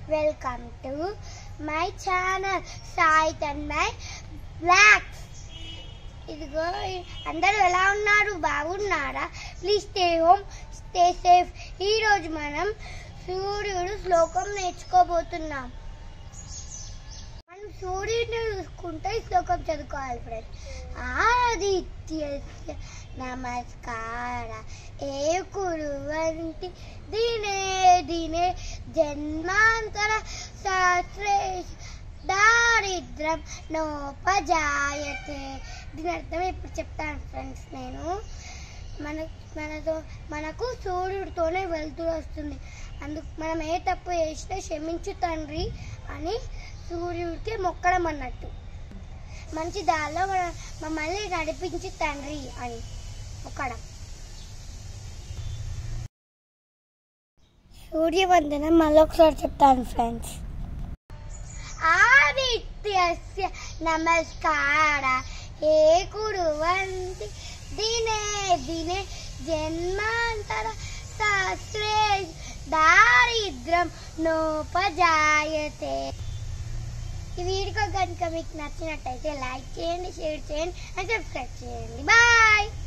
welcome to my channel Sai Tanmay vlogs ఇదిగో అందరూ ఎలా ఉన్నారు బాగున్నారా please stay home stay safe ఈరోజు మనం సూర్యుడు శ్లోకం నేర్చుకోబోతున్నాం మనం సూర్యుడిని చూసుకుంటే ఈ శ్లోకం చదువుకోవాలి ఫ్రెండ్స్ ఆదిత్యస్య నమస్కార ఏ కురువంతి దినే దినే జన్మాంతర శాస్త్రే దారిద్రం నోపజాయతే దీని అర్థం ఇప్పుడు చెప్తాను ఫ్రెండ్స్ నేను మన మనతో మనకు సూర్యుడితోనే వెళ్తూ వస్తుంది అందుకు మనం ఏ తప్పు చేసినా క్షమించు తండ్రి అని సూర్యుడికి మొక్కడం అన్నట్టు మంచి దారిలో మన మమ్మల్ని నడిపించు తండ్రి అని మొక్కడం సూర్యవందనం మళ్ళీ ఒకసారి చెప్తాను ఫ్రెండ్స్ ఆదిత్యస్య నమస్కార హే కురువంతి దినే దినే జన్మాంతర శాస్త్రే దారిద్రం నోపజాయతే ఈ వీడియో కనుక మీకు నచ్చినట్టయితే లైక్ చేయండి షేర్ చేయండి అండ్ సబ్స్క్రైబ్ చేయండి బాయ్